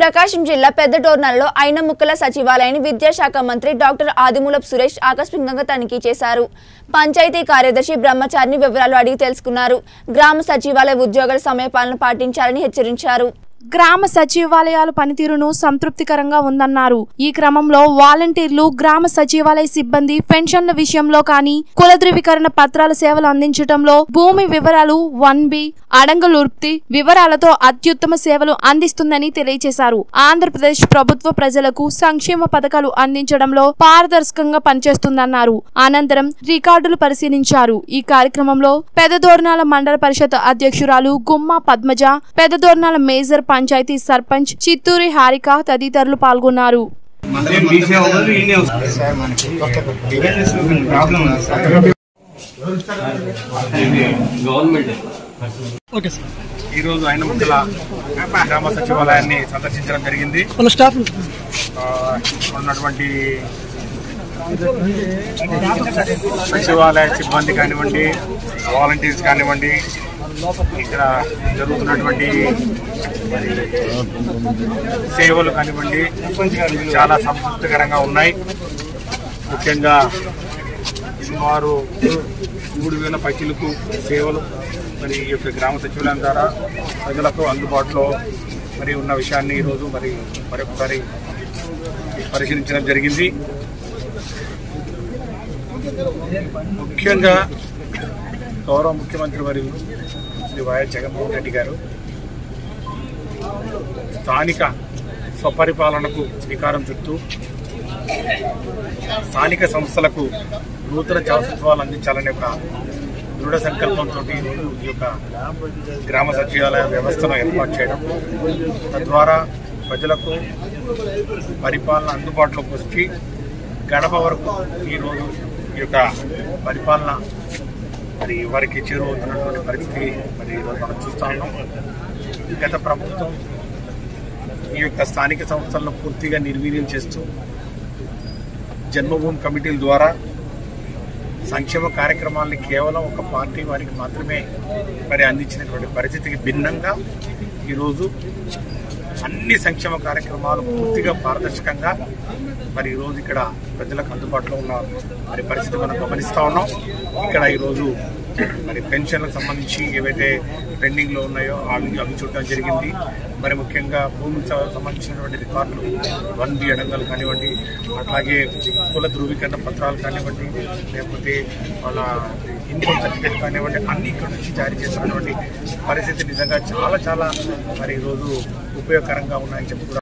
ప్రకాశం జిల్లా పెద్దడోర్నల్లో ఐనముక్కల సచివాలయాన్ని విద్యాశాఖ మంత్రి డాక్టర్ ఆదిమూలపు సురేష్ ఆకస్మికంగా తనిఖీ చేశారు పంచాయతీ కార్యదర్శి బ్రహ్మచారిని వివరాలు అడిగి తెలుసుకున్నారు గ్రామ సచివాలయ ఉద్యోగుల సమయపాలన పాటించాలని హెచ్చరించారు గ్రామ సచివాలయాల పనితీరును సంతృప్తికరంగా ఉందన్నారు ఈ క్రమంలో వాలంటీర్లు గ్రామ సచివాలయ సిబ్బంది పెన్షన్ల విషయంలో కానీ కుల ధృవీకరణ పత్రాల సేవలు అందించడంలో భూమి వివరాలు వన్ బి అడంగలుర్తి వివరాలతో అత్యుత్తమ సేవలు అందిస్తుందని తెలియజేశారు ఆంధ్రప్రదేశ్ ప్రభుత్వ ప్రజలకు సంక్షేమ పథకాలు అందించడంలో పారదర్శకంగా పనిచేస్తుందన్నారు అనంతరం రికార్డులు పరిశీలించారు ఈ కార్యక్రమంలో పెదదోర్నాల మండల పరిషత్ అధ్యక్షురాలు గుమ్మ పద్మజ పెదదోర్నాల మేజర్ పంచాయతీ సర్పంచ్ చిత్తూరి హారిక తదితరులు పాల్గొన్నారు నేను మీ సేవ వదలు, ఈయనే వస్తాను. ప్రాబ్లం ఉంది సార్. ఈ రోజు ఆయన ముందుల గ్రామ సచివాలయాన్ని సందర్శించడం జరిగింది ఆ, ఉన్నటువంటి సచివాలయ సిబ్బంది కానివ్వండి వాలంటీర్స్ కానివ్వండి ఇక్కడ జరుగుతున్నటువంటి మరి సేవలు కానివ్వండి చాలా సంతృప్తికరంగా ఉన్నాయి ముఖ్యంగా సుమారు మూడు వేల పైచిలకు సేవలు మరి ఈ యొక్క గ్రామ సచివాలయం ద్వారా ప్రజలకు అందుబాటులో మరి ఉన్న విషయాన్ని ఈరోజు మరి మరొకసారి పరిశీలించడం జరిగింది ముఖ్యంగా గౌరవ ముఖ్యమంత్రి వర్యులు శ్రీ వైఎస్ జగన్మోహన్ రెడ్డి గారు స్థానిక స్వపరిపాలనకు శ్రీకారం చుట్టూ స్థానిక సంస్థలకు నూతన శాసత్వాలు అందించాలనే ఒక దృఢ సంకల్పంతో ఈరోజు ఈ యొక్క గ్రామ సచివాలయ వ్యవస్థను ఏర్పాటు చేయడం తద్వారా ప్రజలకు పరిపాలన అందుబాటులోకి వచ్చి గడప వరకు ఈరోజు ఈ యొక్క పరిపాలన మరి వారికి చేరువవుతున్నటువంటి పరిస్థితి మరి ఈరోజు మనం చూస్తా ఉన్నాం గత ప్రభుత్వం ఈ యొక్క స్థానిక సంస్థలను పూర్తిగా నిర్వీర్యం చేస్తూ జన్మభూమి కమిటీల ద్వారా సంక్షేమ కార్యక్రమాలని కేవలం ఒక పార్టీ వారికి మాత్రమే మరి అందించినటువంటి పరిస్థితికి భిన్నంగా ఈరోజు అన్ని సంక్షేమ కార్యక్రమాలు పూర్తిగా పారదర్శకంగా మరి ఈరోజు ఇక్కడ ప్రజలకు అందుబాటులో ఉన్న మరి పరిస్థితి మనం గమనిస్తా ఉన్నాం ఇక్కడ ఈరోజు మరి పెన్షన్లకు సంబంధించి ఏవైతే పెండింగ్లో ఉన్నాయో అవి అవి చూడడం జరిగింది మరి ముఖ్యంగా భూమికి స- సంబంధించినటువంటి రికార్డులు వన్ బి అడంగలు కానివ్వండి అట్లాగే కుల ధృవీకరణ పత్రాలు కానివ్వండి లేకపోతే వాళ్ళ ఇన్కమ్ సర్టిఫికేట్ కానివ్వండి అన్ని ఇక్కడ నుంచి జారీ చేస్తున్నటువంటి పరిస్థితి నిజంగా చాలా చాలా మరి ఈరోజు ఉపయోగకరంగా ఉన్నాయని చెప్పి కూడా